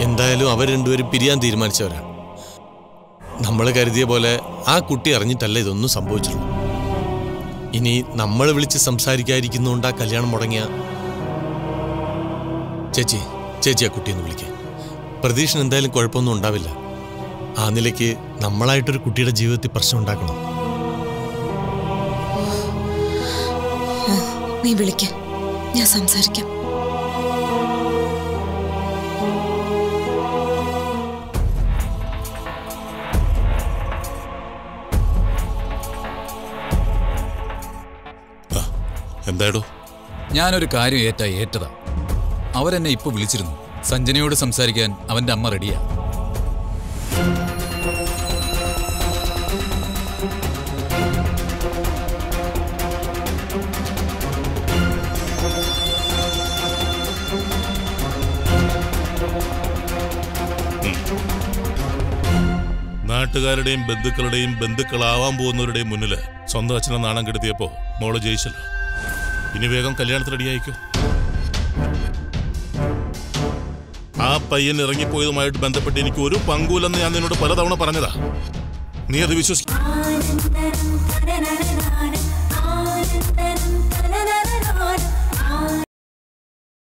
എന്തായാലും അവർ രണ്ടുപേരും പിരിയാൻ തീരുമാനിച്ചവരാ നമ്മൾ കരുതിയ പോലെ ആ കുട്ടി അറിഞ്ഞിട്ടല്ല ഇതൊന്നും സംഭവിച്ചുള്ളൂ ഇനി നമ്മൾ വിളിച്ച് സംസാരിക്കാതിരിക്കുന്നതുകൊണ്ട് ആ കല്യാണം മുടങ്ങിയ ചേച്ചി ചേച്ചി ആ കുട്ടിയൊന്ന് വിളിക്കാം പ്രതീക്ഷന് എന്തായാലും കുഴപ്പമൊന്നും ഉണ്ടാവില്ല ആ നിലയ്ക്ക് നമ്മളായിട്ടൊരു കുട്ടിയുടെ ജീവിതത്തിൽ പ്രശ്നം ഉണ്ടാക്കണം നീ വിളിക്ക ഞാൻ സംസാരിക്കാം എന്താടോ ഞാനൊരു കാര്യം ഏറ്റാ ഏറ്റതാ അവരെന്നെ ഇപ്പൊ വിളിച്ചിരുന്നു സഞ്ജനയോട് സംസാരിക്കാൻ അവന്റെ അമ്മ റെഡിയാ നാട്ടുകാരുടെയും ബന്ധുക്കളുടെയും ബന്ധുക്കളാവാൻ പോകുന്നവരുടെയും മുന്നിൽ സ്വന്തം അച്ഛനെ നാണം കെടുത്തിയപ്പോ മോള് ജയിച്ചല്ലോ ഇനി വേഗം കല്യാണത്തിന് റെഡിയായിക്കോ ആ പയ്യൻ ഇറങ്ങിപ്പോയതുമായിട്ട് ബന്ധപ്പെട്ട് എനിക്ക് ഒരു പങ്കുമില്ലെന്ന് ഞാൻ നിന്നോട് പലതവണ പറഞ്ഞതാ നീ അത് വിശ്വസിക്കും ആനന്ദനം തരനരനാനം ആനന്ദനം